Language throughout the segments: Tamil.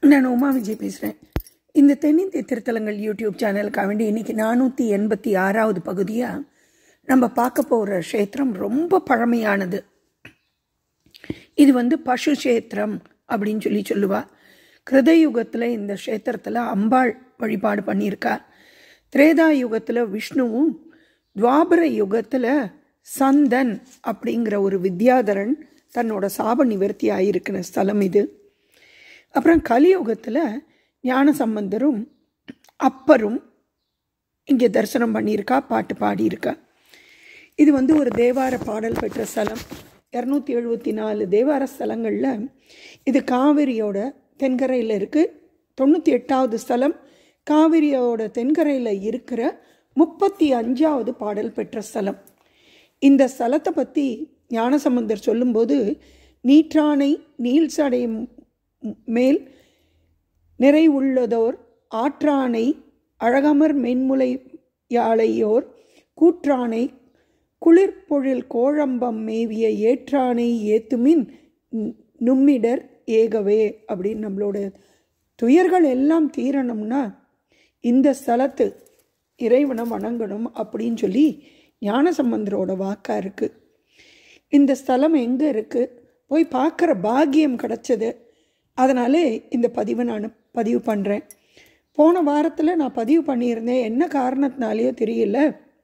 நான் உமா விஜய் பேசுகிறேன் இந்த தென்னிந்திய திருத்தலங்கள் யூடியூப் சேனலுக்காக வேண்டி இன்னைக்கு நானூற்றி எண்பத்தி ஆறாவது பகுதியாக நம்ம பார்க்க போகிற க்ஷேத்திரம் ரொம்ப பழமையானது இது வந்து பசு க்ஷேத்திரம் அப்படின்னு சொல்லி சொல்லுவா கிருதயுகத்தில் இந்த க்ஷேத்திரத்தில் அம்பாள் வழிபாடு பண்ணியிருக்கா திரேதா யுகத்தில் விஷ்ணுவும் துவாபர யுகத்தில் சந்தன் அப்படிங்கிற ஒரு வித்யாதரன் தன்னோட சாப நிவர்த்தி ஆகியிருக்கிற ஸ்தலம் இது அப்புறம் கலியுகத்தில் ஞானசம்பந்தரும் அப்பரும் இங்கே தரிசனம் பண்ணியிருக்கா பாட்டு பாடியிருக்கா இது வந்து ஒரு தேவார பாடல் பெற்ற ஸ்தலம் இரநூத்தி எழுபத்தி நாலு தேவார ஸ்தலங்களில் இது காவிரியோட தென்கரையில் இருக்குது தொண்ணூற்றி எட்டாவது ஸ்தலம் காவிரியோட தென்கரையில் இருக்கிற முப்பத்தி அஞ்சாவது பாடல் பெற்ற ஸ்தலம் இந்த ஸ்தலத்தை பற்றி ஞானசம்பந்தர் சொல்லும்போது நீற்றானை நீல் சடை மேல் நிறைவுள்ளதோர் ஆற்றானை அழகமர் மென்முலை யாழையோர் கூற்றானை குளிர்பொழில் கோழம்பம் மேவிய ஏற்றானை ஏத்துமின் நும்மிடர் ஏகவே அப்படின்னு நம்மளோட துயர்கள் எல்லாம் தீரணும்னா இந்த ஸ்தலத்து இறைவனை வணங்கணும் அப்படின்னு சொல்லி ஞானசம்பந்தரோட வாக்காக இருக்குது இந்த ஸ்தலம் எங்கே இருக்குது போய் பார்க்குற பாக்கியம் கிடச்சது அதனாலே இந்த பதிவை நான் பதிவு பண்ணுறேன் போன வாரத்தில் நான் பதிவு பண்ணியிருந்தேன் என்ன காரணத்தினாலேயோ தெரியல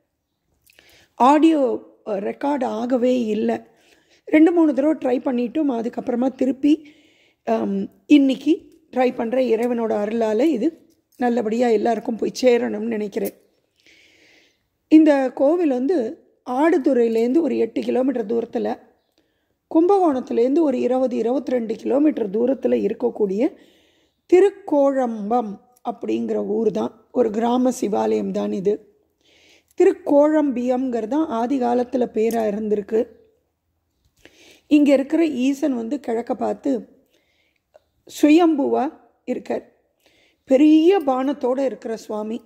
ஆடியோ ரெக்கார்டு ஆகவே இல்லை ரெண்டு மூணு தடவை ட்ரை பண்ணிட்டும் அதுக்கப்புறமா திருப்பி இன்னைக்கு ட்ரை பண்ணுற இறைவனோட அருளால் இது நல்லபடியாக எல்லாருக்கும் போய் சேரணும்னு நினைக்கிறேன் இந்த கோவில் வந்து ஆடுதுறையிலேருந்து ஒரு எட்டு கிலோமீட்டர் தூரத்தில் கும்பகோணத்துலேருந்து ஒரு இருபது இருபத்தி ரெண்டு கிலோமீட்டர் தூரத்தில் இருக்கக்கூடிய திருக்கோழம்பம் அப்படிங்கிற ஊர் தான் ஒரு கிராம சிவாலயம் தான் இது திருக்கோழம்பியம்ங்கிறது தான் ஆதி காலத்தில் பேராக இருந்திருக்கு இங்கே இருக்கிற ஈசன் வந்து கிழக்க பார்த்து சுயம்புவாக இருக்கார் பெரிய பானத்தோடு இருக்கிற சுவாமி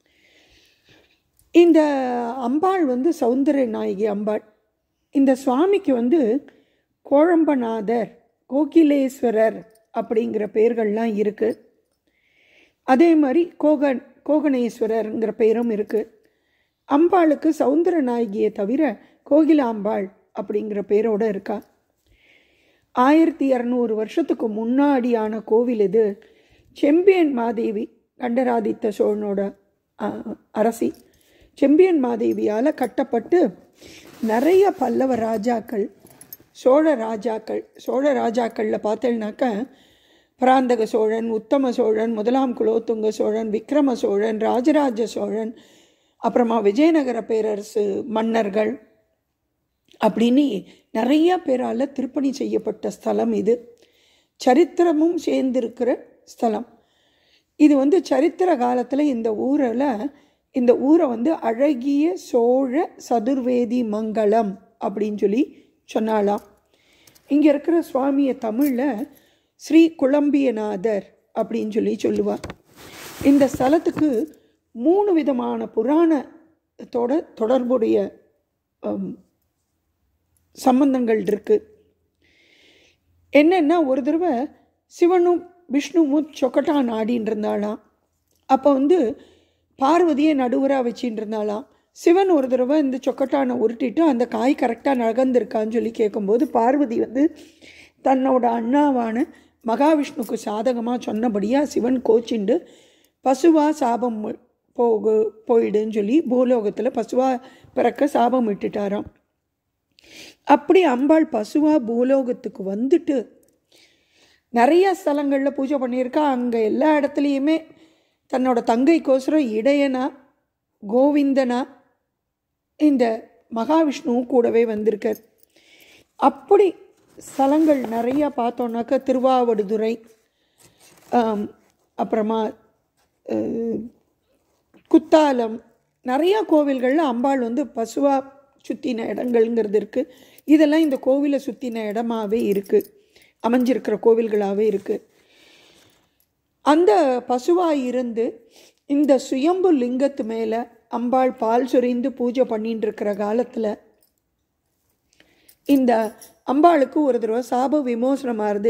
இந்த அம்பாள் வந்து சௌந்தர நாயகி அம்பாள் இந்த சுவாமிக்கு வந்து கோழம்பநாதர் கோகிலேஸ்வரர் அப்படிங்கிற பெயர்கள்லாம் இருக்குது அதே மாதிரி கோகன் கோகணேஸ்வரருங்கிற பெயரும் இருக்குது அம்பாளுக்கு சௌந்தர நாயகியை தவிர கோகிலாம்பாள் அப்படிங்கிற பேரோடு இருக்கா ஆயிரத்தி இரநூறு வருஷத்துக்கு முன்னாடியான கோவில் இது செம்பியன் மாதேவி கண்டராதித்த சோழனோட அரசி செம்பியன் மாதேவியால் கட்டப்பட்டு நிறைய பல்லவ ராஜாக்கள் சோழ ராஜாக்கள் சோழ ராஜாக்களில் பார்த்தேன்னாக்க பராந்தக சோழன் உத்தம சோழன் முதலாம் குலோத்துங்க சோழன் விக்ரம சோழன் ராஜராஜ சோழன் அப்புறமா விஜயநகர பேரரசு மன்னர்கள் அப்படின்னு நிறைய பேரால் திருப்பணி செய்யப்பட்ட ஸ்தலம் இது சரித்திரமும் சேர்ந்திருக்கிற ஸ்தலம் இது வந்து சரித்திர காலத்தில் இந்த ஊரில் இந்த ஊரை வந்து அழகிய சோழ சதுர்வேதி மங்களம் அப்படின்னு சொல்லி சொன்னாலாம் இங்கே இருக்கிற சுவாமியை தமிழில் ஸ்ரீ குழம்பியநாதர் அப்படின்னு சொல்லி சொல்லுவார் இந்த ஸ்தலத்துக்கு மூணு விதமான புராணத்தோட தொடர்புடைய சம்பந்தங்கள் இருக்குது என்னென்னா ஒரு தடவை சிவனும் விஷ்ணுவும் சொக்கட்டான் ஆடின்னு இருந்தாலாம் அப்போ வந்து பார்வதியை நடுவராக வச்சின்னு இருந்தாலாம் சிவன் ஒரு தடவை இந்த சொக்கட்டானை உருட்டிட்டு அந்த காய் கரெக்டாக நகர்ந்துருக்கான்னு சொல்லி கேட்கும்போது பார்வதி வந்து தன்னோட அண்ணாவான மகாவிஷ்ணுக்கு சாதகமாக சொன்னபடியாக சிவன் கோச்சிண்டு பசுவாக சாபம் போகு போயிடுன்னு சொல்லி பூலோகத்தில் பசுவாக பிறக்க சாபம் விட்டுட்டாராம் அப்படி அம்பாள் பசுவாக பூலோகத்துக்கு வந்துட்டு நிறைய ஸ்தலங்களில் பூஜை பண்ணியிருக்கா அங்கே எல்லா இடத்துலையுமே தன்னோட தங்கைக்கோசரம் இடையனா கோவிந்தனா இந்த மகாவிஷ்ணுவும் கூடவே வந்திருக்கார் அப்படி ஸ்தலங்கள் நிறையா பார்த்தோன்னாக்கா திருவாவடுதுறை அப்புறமா குத்தாலம் நிறையா கோவில்களில் அம்பாள் வந்து பசுவாக சுற்றின இடங்கள்ங்கிறது இருக்குது இதெல்லாம் இந்த கோவிலை சுற்றின இடமாவே இருக்குது அமைஞ்சிருக்கிற கோவில்களாகவே இருக்குது அந்த பசுவாக இருந்து இந்த சுயம்பு லிங்கத்து மேலே அம்பாள் பால் சொரிந்து பூஜை பண்ணிட்டு இருக்கிற காலத்தில் இந்த அம்பாளுக்கு ஒரு தடவை சாப விமோசனமாகுது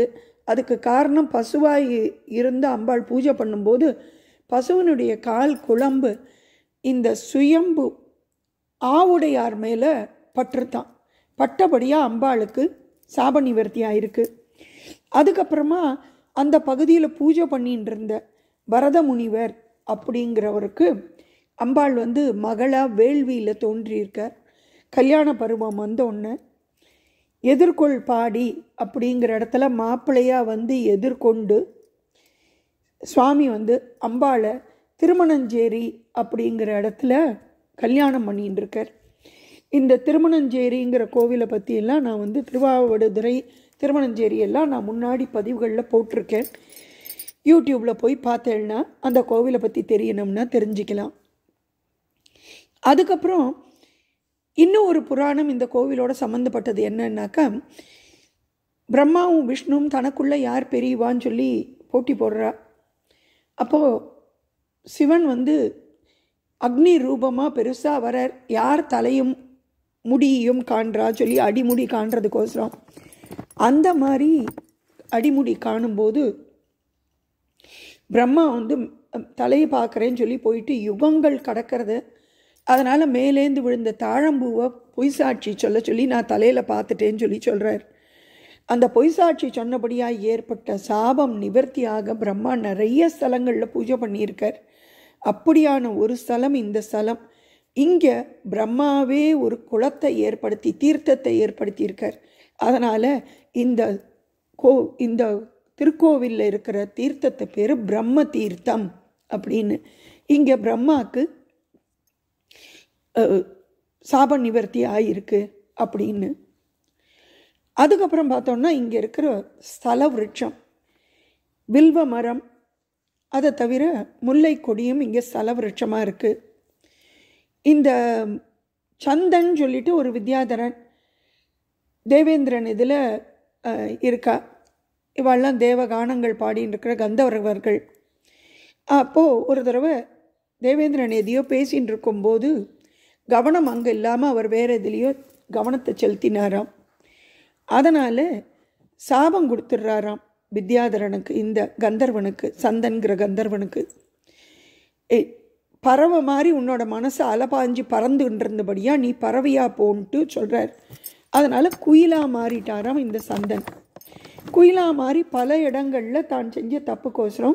அதுக்கு காரணம் பசுவாய் இருந்து அம்பாள் பூஜை பண்ணும்போது பசுவனுடைய கால் குழம்பு இந்த சுயம்பு ஆவுடையார் மேலே பற்றுத்தான் பட்டபடியாக அம்பாளுக்கு சாப நிவர்த்தி ஆயிருக்கு அதுக்கப்புறமா அந்த பகுதியில் பூஜை பண்ணிட்டு இருந்த பரத முனிவர் அப்படிங்கிறவருக்கு அம்பாள் வந்து மகளா வேள்வியில் தோன்றியிருக்கார் கல்யாண பருவம் வந்த உடனே எதிர்கொள் பாடி அப்படிங்கிற இடத்துல மாப்பிள்ளையாக வந்து எதிர்கொண்டு சுவாமி வந்து அம்பாளை திருமணஞ்சேரி அப்படிங்கிற இடத்துல கல்யாணம் பண்ணிட்டு இருக்கார் இந்த திருமணஞ்சேரிங்கிற கோவிலை பற்றியெல்லாம் நான் வந்து திருவாவடுதுறை திருமணஞ்சேரி எல்லாம் நான் முன்னாடி பதிவுகளில் போட்டிருக்கேன் யூடியூப்பில் போய் பார்த்தேன்னா அந்த கோவிலை பற்றி தெரியணும்னா தெரிஞ்சுக்கலாம் அதுக்கப்புறம் இன்னும் ஒரு புராணம் இந்த கோவிலோட சம்மந்தப்பட்டது என்னன்னாக்கா பிரம்மாவும் விஷ்ணுவும் தனக்குள்ளே யார் பெரியவான்னு சொல்லி போட்டி போடுறா அப்போது சிவன் வந்து அக்னி ரூபமாக பெருசாக வரார் யார் தலையும் முடியும் காண்றா சொல்லி அடிமுடி காண்றதுக்கோசரம் அந்த மாதிரி அடிமுடி காணும்போது பிரம்மா வந்து தலையை பார்க்குறேன்னு சொல்லி போயிட்டு யுகங்கள் கடக்கிறது அதனால் மேலேந்து விழுந்த தாழம்பூவை பொய் சாட்சி சொல்ல சொல்லி நான் தலையில் பார்த்துட்டேன்னு சொல்லி சொல்கிறார் அந்த பொய் சாட்சி சொன்னபடியாக ஏற்பட்ட சாபம் நிவர்த்தியாக பிரம்மா நிறைய ஸ்தலங்களில் பூஜை பண்ணியிருக்கார் அப்படியான ஒரு ஸ்தலம் இந்த ஸ்தலம் இங்கே பிரம்மாவே ஒரு குளத்தை ஏற்படுத்தி தீர்த்தத்தை ஏற்படுத்தியிருக்கார் அதனால் இந்த கோ இந்த திருக்கோவிலில் இருக்கிற தீர்த்தத்தை பேர் பிரம்ம தீர்த்தம் அப்படின்னு இங்கே பிரம்மாவுக்கு சாப நிவர்த்தி ஆகிருக்கு அப்படின்னு அதுக்கப்புறம் பார்த்தோன்னா இங்கே இருக்கிற ஸ்தல விருட்சம் வில்வ மரம் அதை தவிர முல்லை கொடியும் இங்கே ஸ்தல விருட்சமாக இருக்குது இந்த சந்தன் சொல்லிட்டு ஒரு வித்யாதரன் தேவேந்திரன் இதில் இருக்கா இவாள்லாம் தேவகானங்கள் பாடின்னு இருக்கிற கந்தவரவர்கள் அப்போது ஒரு தடவை தேவேந்திரன் எதையோ பேசின்னு இருக்கும்போது கவனம் அங்கே இல்லாமல் அவர் வேறு எதுலேயோ கவனத்தை செலுத்தினாராம் அதனால் சாபம் கொடுத்துட்றாராம் வித்யாதரனுக்கு இந்த கந்தர்வனுக்கு சந்தன்கிற கந்தர்வனுக்கு ஏய் பறவை மாதிரி உன்னோட மனசை அலபாஞ்சு பறந்துகிட்டு இருந்தபடியாக நீ பறவையா போன்ட்டு சொல்கிறார் அதனால் குயிலா மாறிட்டாராம் இந்த சந்தன் குயிலா மாறி பல இடங்களில் தான் செஞ்ச தப்புக்கோசரம்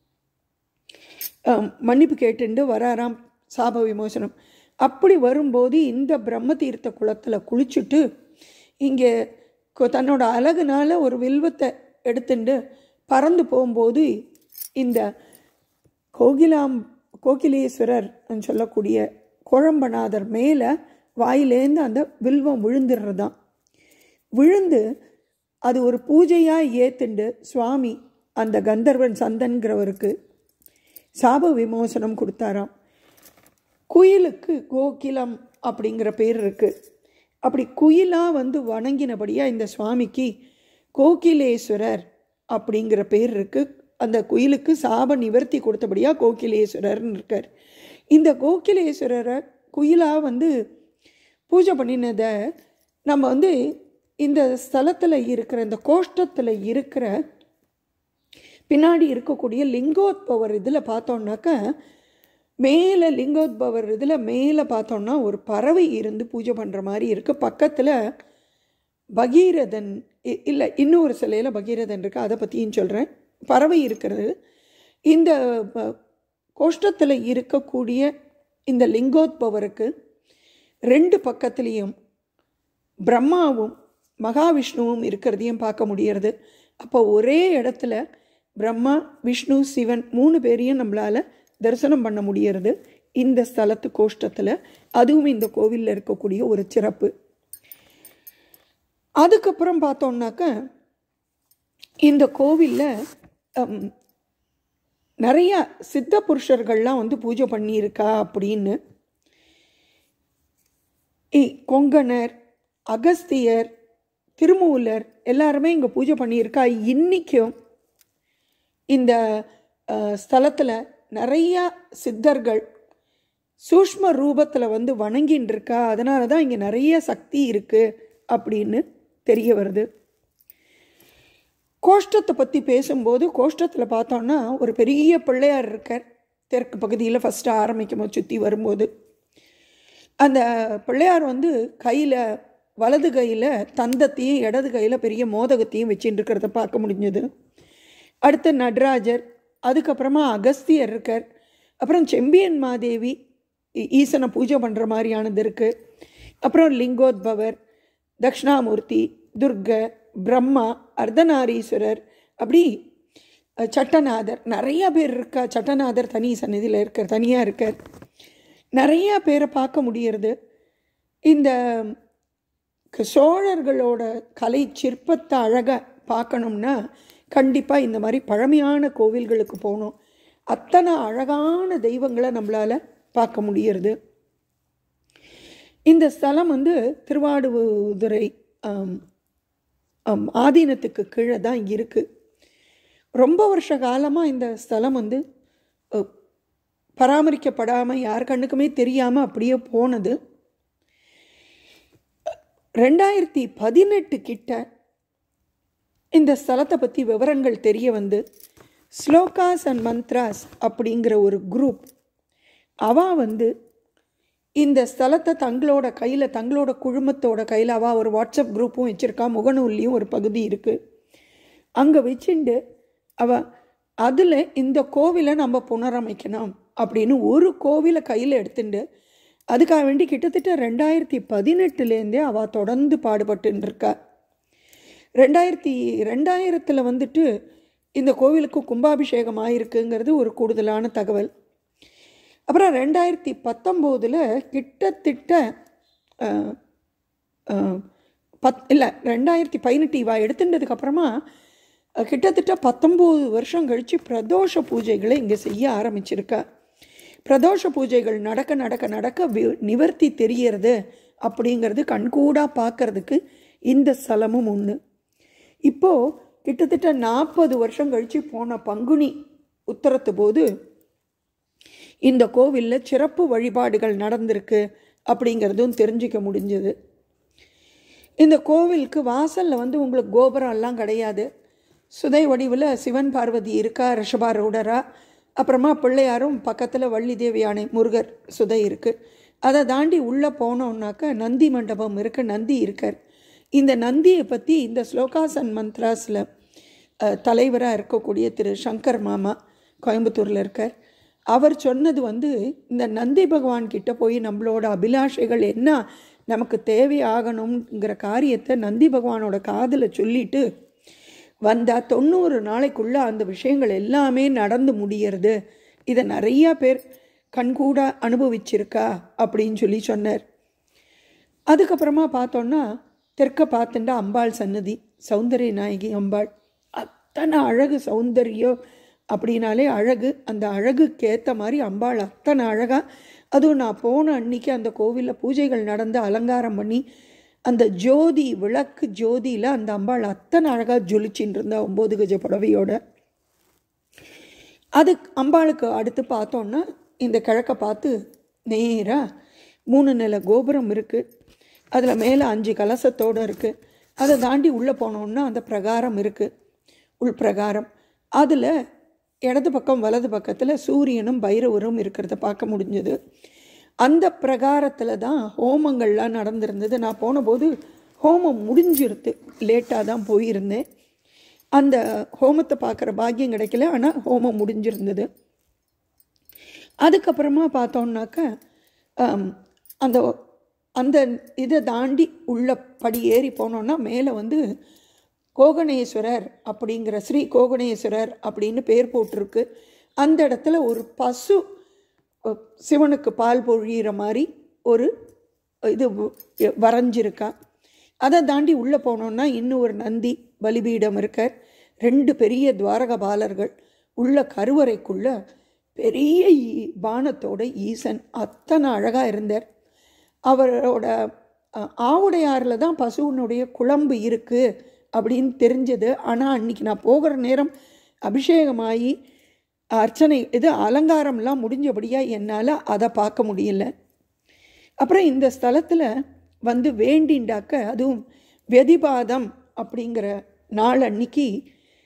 மன்னிப்பு கேட்டுண்டு வராராம் சாப விமோசனம் அப்படி வரும்போது இந்த பிரம்ம தீர்த்த குளத்தில் குளிச்சுட்டு இங்கே தன்னோட அழகுனால ஒரு வில்வத்தை எடுத்துட்டு பறந்து போகும்போது இந்த கோகிலாம் கோகிலேஸ்வரர் சொல்லக்கூடிய குழம்பநாதர் மேலே வாயிலேருந்து அந்த வில்வம் விழுந்துடுறதான் விழுந்து அது ஒரு பூஜையாக ஏத்துண்டு சுவாமி அந்த கந்தர்வன் சந்தன்கிறவருக்கு சாப விமோசனம் கொடுத்தாராம் குயிலுக்கு கோகிலம் அப்படிங்கிற பேர் இருக்குது அப்படி குயிலாக வந்து வணங்கினபடியாக இந்த சுவாமிக்கு கோகிலேஸ்வரர் அப்படிங்கிற பேர் இருக்குது அந்த குயிலுக்கு சாப நிவர்த்தி கொடுத்தபடியாக கோகிலேஸ்வரர்னு இருக்கார் இந்த கோகிலேஸ்வரரை குயிலாக வந்து பூஜை பண்ணினதை நம்ம வந்து இந்த ஸ்தலத்தில் இருக்கிற இந்த கோஷ்டத்தில் இருக்கிற பின்னாடி இருக்கக்கூடிய லிங்கோத்பவர் இதில் பார்த்தோன்னாக்க மேலே லிங்கோத்பவர் இதில் மேலே பார்த்தோன்னா ஒரு பறவை இருந்து பூஜை பண்ணுற மாதிரி இருக்குது பக்கத்தில் பகீரதன் இல்லை இன்னொரு சிலையில் பகீரதன் இருக்குது அதை பற்றியும் சொல்கிறேன் பறவை இருக்கிறது இந்த கோஷ்டத்தில் இருக்கக்கூடிய இந்த லிங்கோத்பவருக்கு ரெண்டு பக்கத்துலேயும் பிரம்மாவும் மகாவிஷ்ணுவும் இருக்கிறதையும் பார்க்க முடியறது அப்போ ஒரே இடத்துல பிரம்மா விஷ்ணு சிவன் மூணு பேரையும் நம்மளால் தரிசனம் பண்ண முடியறது இந்த ஸ்தலத்து கோஷ்டத்தில் அதுவும் இந்த கோவிலில் இருக்கக்கூடிய ஒரு சிறப்பு அதுக்கப்புறம் பார்த்தோம்னாக்க இந்த கோவிலில் நிறைய சித்த புருஷர்கள்லாம் வந்து பூஜை பண்ணியிருக்கா அப்படின்னு கொங்கணர் அகஸ்தியர் திருமூலர் எல்லாருமே இங்கே பூஜை பண்ணியிருக்கா இன்றைக்கும் இந்த ஸ்தலத்தில் நிறையா சித்தர்கள் சூஷ்ம ரூபத்தில் வந்து வணங்கின்னு இருக்கா அதனால தான் இங்கே நிறைய சக்தி இருக்குது அப்படின்னு தெரிய வருது கோஷ்டத்தை பற்றி பேசும்போது கோஷ்டத்தில் பார்த்தோன்னா ஒரு பெரிய பிள்ளையார் இருக்கார் தெற்கு பகுதியில் ஃபஸ்ட்டு ஆரம்பிக்கும் போது சுற்றி வரும்போது அந்த பிள்ளையார் வந்து கையில் வலது கையில் தந்தத்தையும் இடது கையில் பெரிய மோதகத்தையும் வச்சுட்டு இருக்கிறத பார்க்க முடிஞ்சது அடுத்து நடராஜர் அதுக்கப்புறமா அகஸ்தியர் இருக்கார் அப்புறம் செம்பியன் மாதேவி ஈ- ஈசனை பூஜை பண்ணுற மாதிரியானது இருக்குது அப்புறம் லிங்கோத்பவர் தக்ஷணாமூர்த்தி துர்க பிரம்மா அர்த்தநாரீஸ்வரர் அப்படி அஹ், சட்டநாதர் நிறைய பேர் இருக்கா சட்டநாதர் தனி சந்நிதியில் இருக்கார் தனியாக இருக்கார் நிறைய பேரை பார்க்க முடியறது இந்த க- சோழர்களோட கலை சிற்பத்தை அழகாக பார்க்கணும்னா கண்டிப்பாக இந்த மாதிரி பழமையான கோவில்களுக்கு போகணும் அத்தனை அழகான தெய்வங்களை நம்மளால் பார்க்க முடியறது இந்த ஸ்தலம் வந்து திருவாடுதுறை ஆம், ஆம், ஆதீனத்துக்கு கீழே தான் இருக்குது ரொம்ப வருஷ காலமாக இந்த ஸ்தலம் வந்து அஹ், பராமரிக்கப்படாமல் யார் கண்ணுக்குமே தெரியாமல் அப்படியே போனது ரெண்டாயிரத்தி பதினெட்டு கிட்ட இந்த ஸ்தலத்தை பற்றி விவரங்கள் தெரிய வந்து ஸ்லோகாஸ் அண்ட் மந்த்ராஸ் அப்படிங்கிற ஒரு குரூப் அவ வந்து இந்த ஸ்தலத்தை தங்களோட கையில் தங்களோட குழுமத்தோட கையில் அவ ஒரு வாட்ஸ்அப் குரூப்பும் வச்சுருக்கா முகநூல்லையும் ஒரு பகுதி இருக்குது அங்கே வச்சுண்டு அவ அதில் இந்த கோவிலை நம்ம புனரமைக்கணும் அப்படின்னு ஒரு கோவிலை கையில் எடுத்துட்டு அதுக்காக வேண்டி கிட்டத்தட்ட ரெண்டாயிரத்தி பதினெட்டுலேருந்தே அவள் தொடர்ந்து பாடுபட்டுன்னு இருக்கா ரெண்டாயிரத்தி ரெண்டாயிரத்தில் வந்துட்டு இந்த கோவிலுக்கு கும்பாபிஷேகம் ஆயிருக்குங்கிறது ஒரு கூடுதலான தகவல் அப்புறம் ரெண்டாயிரத்தி பத்தொம்போதில் கிட்டத்தட்ட அஹ், அஹ், பத் இல்லை ரெண்டாயிரத்தி பதினெட்டு இவா எடுத்துட்டதுக்கப்புறமா அஹ், கிட்டத்தட்ட பத்தொம்போது வருஷம் கழித்து பிரதோஷ பூஜைகளை இங்கே செய்ய ஆரம்பிச்சிருக்கா பிரதோஷ பூஜைகள் நடக்க நடக்க நடக்க வி- நிவர்த்தி தெரியறது அப்படிங்கிறது கண்கூடாக பார்க்கறதுக்கு இந்த ஸ்தலமும் ஒன்று இப்போது கிட்டத்தட்ட நாற்பது வருஷம் கழித்து போன பங்குனி உத்தரத்து போது இந்த கோவிலில் சிறப்பு வழிபாடுகள் நடந்திருக்கு அப்படிங்கிறதும் தெரிஞ்சிக்க முடிஞ்சது இந்த கோவிலுக்கு வாசலில் வந்து உங்களுக்கு கோபுரம் எல்லாம் கிடையாது சுதை வடிவில் சிவன் பார்வதி இருக்கா ரிஷபாரூடரா அப்புறமா பிள்ளையாரும் பக்கத்தில் வள்ளி தேவி யானை முருகர் சுதை இருக்குது அதை தாண்டி உள்ளே போனோம்னாக்க நந்தி மண்டபம் இருக்குது நந்தி இருக்கார் இந்த நந்தியை பற்றி இந்த ஸ்லோகாஸ் அண்ட் மந்த்ராஸில் தலைவராக இருக்கக்கூடிய திரு சங்கர் மாமா கோயம்புத்தூரில் இருக்கார் அவர் சொன்னது வந்து இந்த நந்தி பகவான் கிட்ட போய் நம்மளோட அபிலாஷைகள் என்ன நமக்கு தேவையாகணுங்கிற காரியத்தை நந்தி பகவானோட காதில் சொல்லிட்டு வந்தால் தொண்ணூறு நாளைக்குள்ளே அந்த விஷயங்கள் எல்லாமே நடந்து முடியறது இதை நிறையா பேர் கண்கூட அனுபவிச்சிருக்கா அப்படின்னு சொல்லி சொன்னார் அதுக்கப்புறமா பார்த்தோன்னா தெற்க பார்த்துட்டா அம்பாள் சன்னதி சௌந்தரிய நாயகி அம்பாள் அத்தனை அழகு சௌந்தரியம் அப்படின்னாலே அழகு அந்த அழகுக்கு ஏற்ற மாதிரி அம்பாள் அத்தனை அழகாக அதுவும் நான் போன அன்னைக்கு அந்த கோவிலில் பூஜைகள் நடந்து அலங்காரம் பண்ணி அந்த ஜோதி விளக்கு ஜோதியில் அந்த அம்பாள் அத்தனை அழகாக ஜொலிச்சின்னு இருந்தா ஒம்பது கஜ புடவையோட அது அம்பாளுக்கு அடுத்து பார்த்தோன்னா இந்த கிழக்க பார்த்து நேராக மூணு நில கோபுரம் இருக்குது அதில் மேலே அஞ்சு கலசத்தோடு இருக்குது அதை தாண்டி உள்ளே போனோன்னா அந்த பிரகாரம் இருக்குது உள் பிரகாரம் அதில் இடது பக்கம் வலது பக்கத்தில் சூரியனும் பைரவரும் இருக்கிறத பார்க்க முடிஞ்சது அந்த பிரகாரத்தில் தான் ஹோமங்கள்லாம் நடந்திருந்தது நான் போனபோது ஹோமம் முடிஞ்சிருது லேட்டாக தான் போயிருந்தேன் அந்த ஹோமத்தை பார்க்குற பாக்கியம் கிடைக்கல ஆனால் ஹோமம் முடிஞ்சிருந்தது அதுக்கப்புறமா பார்த்தோம்னாக்க ஆம், அந்த அந்த இதை தாண்டி உள்ள படி ஏறி போனோன்னா மேலே வந்து கோகணேஸ்வரர் அப்படிங்கிற ஸ்ரீ கோகணேஸ்வரர் அப்படின்னு பேர் போட்டிருக்கு அந்த இடத்துல ஒரு பசு அஹ், சிவனுக்கு பால் பொழியிற மாதிரி ஒரு இது வ- வரைஞ்சிருக்கா அதை தாண்டி உள்ளே போனோன்னா இன்னும் ஒரு நந்தி பலிபீடம் இருக்கார் ரெண்டு பெரிய துவாரக பாலர்கள் உள்ள கருவறைக்குள்ள பெரிய ஈ- பானத்தோட ஈசன் அத்தனை அழகாக இருந்தார் அவரோட அஹ், ஆவுடையாரில் தான் பசுவினுடைய குழம்பு இருக்குது அப்படின்னு தெரிஞ்சது ஆனால் அன்னைக்கு நான் போகிற நேரம் அபிஷேகமாகி அர்ச்சனை இது அலங்காரம்லாம் முடிஞ்சபடியாக என்னால் அதை பார்க்க முடியல அப்புறம் இந்த ஸ்தலத்தில் வந்து வேண்டிண்டாக்க அதுவும் வெதிபாதம் அப்படிங்கிற நாள் அன்னைக்கு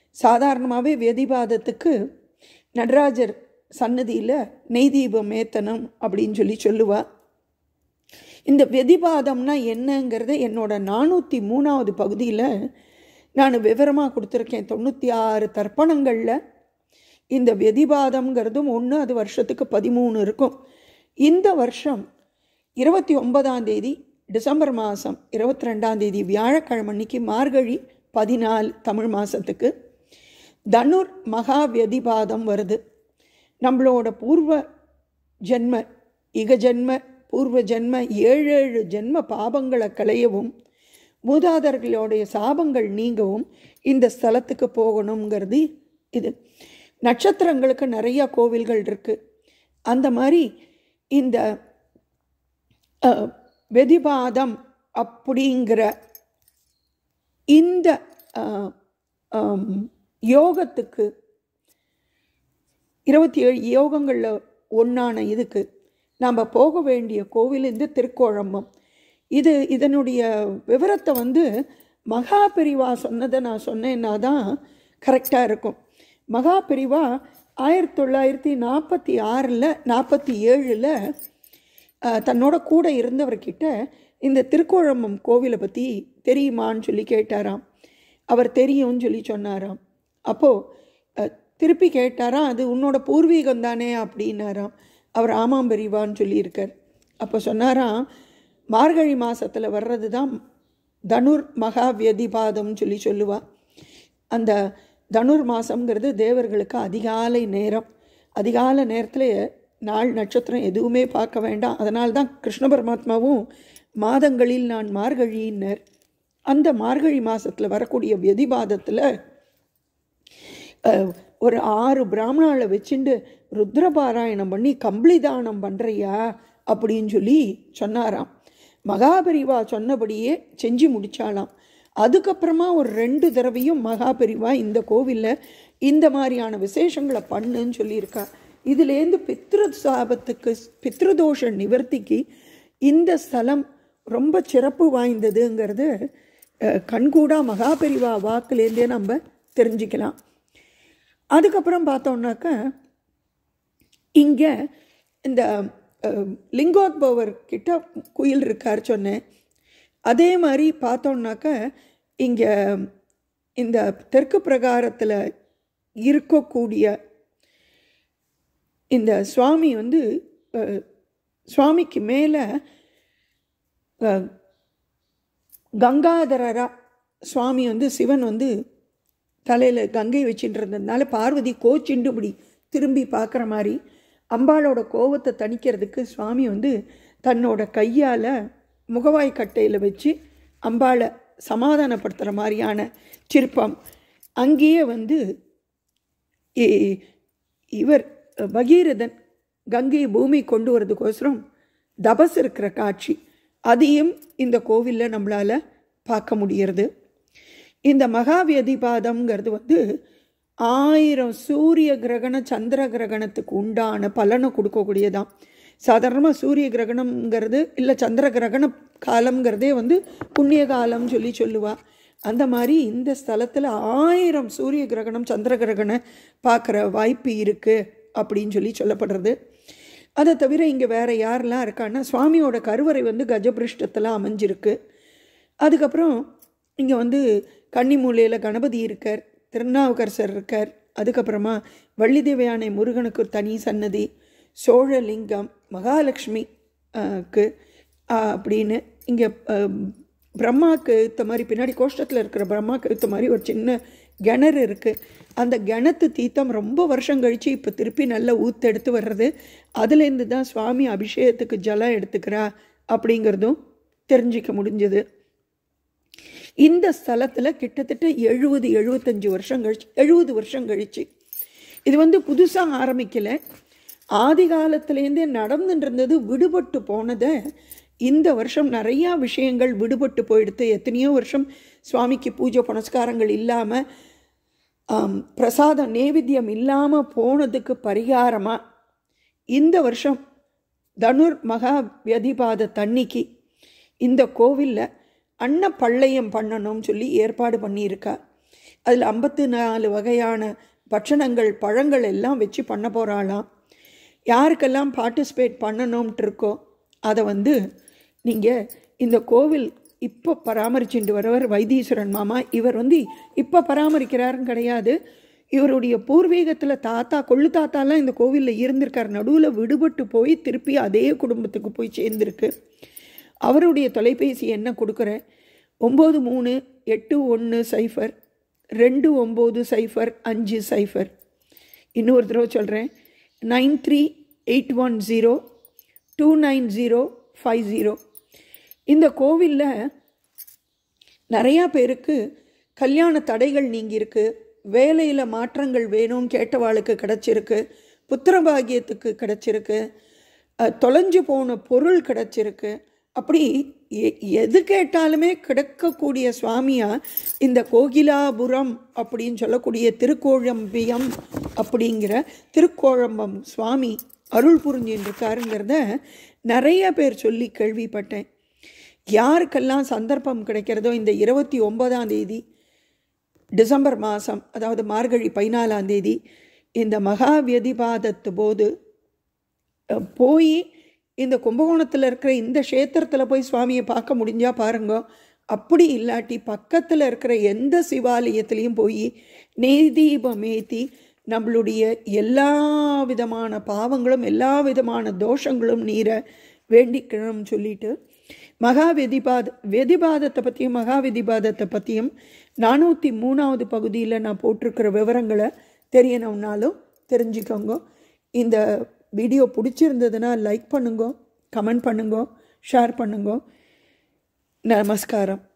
சாதாரணமாகவே வெதிபாதத்துக்கு நடராஜர் சன்னதியில் நெய் தீபம் ஏத்தனம் அப்படின்னு சொல்லி சொல்லுவா இந்த வெதிபாதம்னா என்னங்கிறத என்னோட நானூற்றி மூணாவது பகுதியில் நான் விவரமாக கொடுத்துருக்கேன் தொண்ணூற்றி ஆறு தர்ப்பணங்களில் இந்த வெதிபாதம்ங்கிறதும் ஒன்று அது வருஷத்துக்கு பதிமூணு இருக்கும் இந்த வருஷம் இருபத்தி ஒன்பதாம் தேதி டிசம்பர் மாதம் இருபத்தி ரெண்டாம் தேதி வியாழக்கிழமை அன்னைக்கு மார்கழி பதினாலு தமிழ் மாதத்துக்கு தனுர் மகா வெதிபாதம் வருது நம்மளோட பூர்வ ஜென்ம இக ஜென்ம பூர்வ ஜென்ம ஏழு ஏழு ஜென்ம பாபங்களை களையவும் மூதாதர்களுடைய சாபங்கள் நீங்கவும் இந்த ஸ்தலத்துக்கு போகணுங்கிறது இது நட்சத்திரங்களுக்கு நிறைய கோவில்கள் இருக்குது அந்த மாதிரி இந்த அஹ், வெதிபாதம் அப்படிங்கிற இந்த அஹ், ஆம், யோகத்துக்கு இருபத்தி ஏழு யோகங்களில் ஒன்றான இதுக்கு நாம் போக வேண்டிய கோவில் இந்த திருக்கோழம்பம் இது இதனுடைய விவரத்தை வந்து மகா பெரிவா சொன்னதை நான் சொன்னேன்னா தான் கரெக்டாக இருக்கும் மகா பெரிவா ஆயிரத்தி தொள்ளாயிரத்தி நாற்பத்தி ஆறில் நாற்பத்தி ஏழில் தன்னோட கூட இருந்தவர்கிட்ட இந்த திருக்கோழம்பம் கோவிலை பற்றி தெரியுமான்னு சொல்லி கேட்டாராம் அவர் தெரியும்னு சொல்லி சொன்னாராம் அப்போது திருப்பி கேட்டாராம் அது உன்னோட பூர்வீகம் தானே அப்படின்னாராம் அவர் ஆமாம் பெரியவான்னு சொல்லியிருக்கார் அப்போ சொன்னாராம் மார்கழி மாதத்தில் வர்றது தான் தனுர் மகா வியதிபாதம்னு சொல்லி சொல்லுவா அந்த தனுர் மாதம்ங்கிறது தேவர்களுக்கு அதிகாலை நேரம் அதிகாலை நேரத்தில் நாள் நட்சத்திரம் எதுவுமே பார்க்க வேண்டாம் அதனால தான் கிருஷ்ண பரமாத்மாவும் மாதங்களில் நான் மார்கழியினர் அந்த மார்கழி மாதத்தில் வரக்கூடிய வியதிபாதத்தில் அஹ், ஒரு ஆறு பிராமணாவை வச்சுண்டு ருத்ரபாராயணம் பண்ணி கம்பளி தானம் பண்ணுறியா அப்படின்னு சொல்லி சொன்னாராம் மகாபெரிவா சொன்னபடியே செஞ்சு முடிச்சாலாம் அதுக்கப்புறமா ஒரு ரெண்டு தடவையும் மகாபெரிவா இந்த கோவிலில் இந்த மாதிரியான விசேஷங்களை பண்ணுன்னு சொல்லியிருக்கா இதுலேருந்து பித்ரு சாபத்துக்கு பித்ருதோஷ நிவர்த்திக்கு இந்த ஸ்தலம் ரொம்ப சிறப்பு வாய்ந்ததுங்கிறது அஹ், கண்கூடா மகாபெரிவா வாக்குலேருந்தே நம்ம தெரிஞ்சுக்கலாம் அதுக்கப்புறம் பார்த்தோம்னாக்க இங்கே இந்த அஹ், லிங்கோத்பவர் கிட்ட குயில் இருக்கார் சொன்னேன் அதே மாதிரி பார்த்தோம்னாக்க இங்கே இந்த தெற்கு பிரகாரத்தில் இருக்கக்கூடிய இந்த சுவாமி வந்து அஹ், சுவாமிக்கு மேலே கங்காதரரா சுவாமி வந்து சிவன் வந்து தலையில் கங்கை வச்சுட்டு இருந்ததுனால பார்வதி கோச்சிண்டு இப்படி திரும்பி பார்க்குற மாதிரி அம்பாளோட கோவத்தை தணிக்கிறதுக்கு சுவாமி வந்து தன்னோட கையால் முகவாய் கட்டையில் வச்சு அம்பாளை சமாதானப்படுத்துகிற மாதிரியான சிற்பம் அங்கேயே வந்து இ- இவர் பகீரதன் கங்கை பூமி கொண்டு வரதுக்கோசரம் தபஸ் இருக்கிற காட்சி அதையும் இந்த கோவிலில் நம்மளால் பார்க்க முடியறது இந்த மகாவியதிபாதம்ங்கிறது வந்து ஆயிரம் சூரிய கிரகண சந்திர கிரகணத்துக்கு உண்டான பலனை கொடுக்கக்கூடியதான் சாதாரணமாக சூரிய கிரகணம்ங்கிறது இல்லை சந்திர கிரகண காலம்ங்கிறதே வந்து புண்ணிய காலம் சொல்லி சொல்லுவா அந்த மாதிரி இந்த ஸ்தலத்தில் ஆயிரம் சூரிய கிரகணம் சந்திர கிரகணம் பார்க்குற வாய்ப்பு இருக்குது அப்படின்னு சொல்லி சொல்லப்படுறது அதை தவிர இங்கே வேறு யாரெல்லாம் இருக்கான்னா சுவாமியோட கருவறை வந்து கஜபிருஷ்டத்தில் அமைஞ்சிருக்கு அதுக்கப்புறம் இங்கே வந்து கன்னிமூலையில் கணபதி இருக்கார் திருநாவுக்கரசர் இருக்கார் அதுக்கப்புறமா வள்ளி தேவயானை முருகனுக்கு ஒரு தனி சன்னதி சோழலிங்கம் மகாலட்சுமி ஆஹ், க்கு ஆஹ், அப்படின்னு இங்கே பிரம்மாக்கு ஏற்ற மாதிரி பின்னாடி கோஷ்டத்தில் இருக்கிற பிரம்மாக்கு ஏற்ற மாதிரி ஒரு சின்ன கிணறு இருக்குது அந்த கிணத்து தீர்த்தம் ரொம்ப வருஷம் கழித்து இப்போ திருப்பி நல்லா ஊத்தெடுத்து வர்றது அதுலேருந்து தான் சுவாமி அபிஷேகத்துக்கு ஜலம் எடுத்துக்கிறா அப்படிங்கிறதும் தெரிஞ்சிக்க முடிஞ்சது இந்த ஸ்தலத்தில் கிட்டத்தட்ட எழுபது எழுபத்தஞ்சு வருஷம் கழிச்சு எழுபது வருஷம் கழிச்சு இது வந்து புதுசாக ஆரம்பிக்கலை ஆதி காலத்துலேருந்தே நடந்துட்டு இருந்தது விடுபட்டு போனதை இந்த வருஷம் நிறையா விஷயங்கள் விடுபட்டு போயிடுத்து எத்தனையோ வருஷம் சுவாமிக்கு பூஜை புனஸ்காரங்கள் இல்லாமல் பிரசாதம் நேவேத்தியம் இல்லாமல் போனதுக்கு பரிகாரமாக இந்த வருஷம் தனுர் மகா வியதிபாத தண்ணிக்கு இந்த கோவிலில் அன்னப்பள்ளையம் பண்ணணும்னு சொல்லி ஏற்பாடு பண்ணியிருக்கா அதில் ஐம்பத்தி நாலு வகையான பட்சணங்கள் பழங்கள் எல்லாம் வச்சு பண்ண போகிறாளாம் யாருக்கெல்லாம் பார்ட்டிசிபேட் பண்ணணும்ட்டு இருக்கோ அதை வந்து நீங்கள் இந்த கோவில் இப்போ பராமரிச்சுட்டு வரவர் வைத்தீஸ்வரன் மாமா இவர் வந்து இப்போ பராமரிக்கிறாருன்னு கிடையாது இவருடைய பூர்வீகத்தில் தாத்தா கொள்ளு தாத்தாலாம் இந்த கோவிலில் இருந்திருக்கார் நடுவில் விடுபட்டு போய் திருப்பி அதே குடும்பத்துக்கு போய் சேர்ந்துருக்கு அவருடைய தொலைபேசி என்ன கொடுக்குறேன் ஒம்பது மூணு எட்டு ஒன்று சைஃபர் ரெண்டு ஒம்பது சைஃபர் அஞ்சு சைஃபர் இன்னொரு தடவை சொல்கிறேன் nine three eight one zero two nine zero five zero இந்த கோவிலில் நிறையா பேருக்கு கல்யாண தடைகள் நீங்கியிருக்கு வேலையில் மாற்றங்கள் வேணும் கேட்டவாளுக்கு கிடச்சிருக்கு புத்திரபாகியத்துக்கு கிடச்சிருக்கு அஹ், தொலைஞ்சு போன பொருள் கிடச்சிருக்கு அப்படி எ- எது கேட்டாலுமே கிடைக்கக்கூடிய சுவாமியா இந்த கோகிலாபுரம் அப்படின்னு சொல்லக்கூடிய திருக்கோழம்பியம் அப்படிங்கிற திருக்கோழம்பம் சுவாமி அருள் புரிஞ்சுட்டு இருக்காருங்கிறத நிறைய பேர் சொல்லி கேள்விப்பட்டேன் யாருக்கெல்லாம் சந்தர்ப்பம் கிடைக்கிறதோ இந்த இருபத்தி ஒன்பதாம் தேதி டிசம்பர் மாதம் அதாவது மார்கழி பதினாலாம் தேதி இந்த மகா வியதிபாதத்து போது அஹ், போய் இந்த கும்பகோணத்தில் இருக்கிற இந்த க்ஷேத்திரத்தில் போய் சுவாமியை பார்க்க முடிஞ்சா பாருங்க அப்படி இல்லாட்டி பக்கத்தில் இருக்கிற எந்த சிவாலயத்துலேயும் போய் நெய் தீபம் ஏற்றி நம்மளுடைய எல்லா விதமான பாவங்களும் எல்லா விதமான தோஷங்களும் நீர வேண்டிக்கணும்னு சொல்லிட்டு மகா வெதிபாத வெதிபாதத்தை பற்றியும் மகா வெதிபாதத்தை பற்றியும் நானூற்றி மூணாவது பகுதியில் நான் போட்டிருக்கிற விவரங்களை தெரியணும்னாலும் தெரிஞ்சுக்கோங்க இந்த வீடியோ பிடிச்சிருந்ததுன்னா லைக் பண்ணுங்க கமெண்ட் பண்ணுங்க ஷேர் பண்ணுங்க நமஸ்காரம்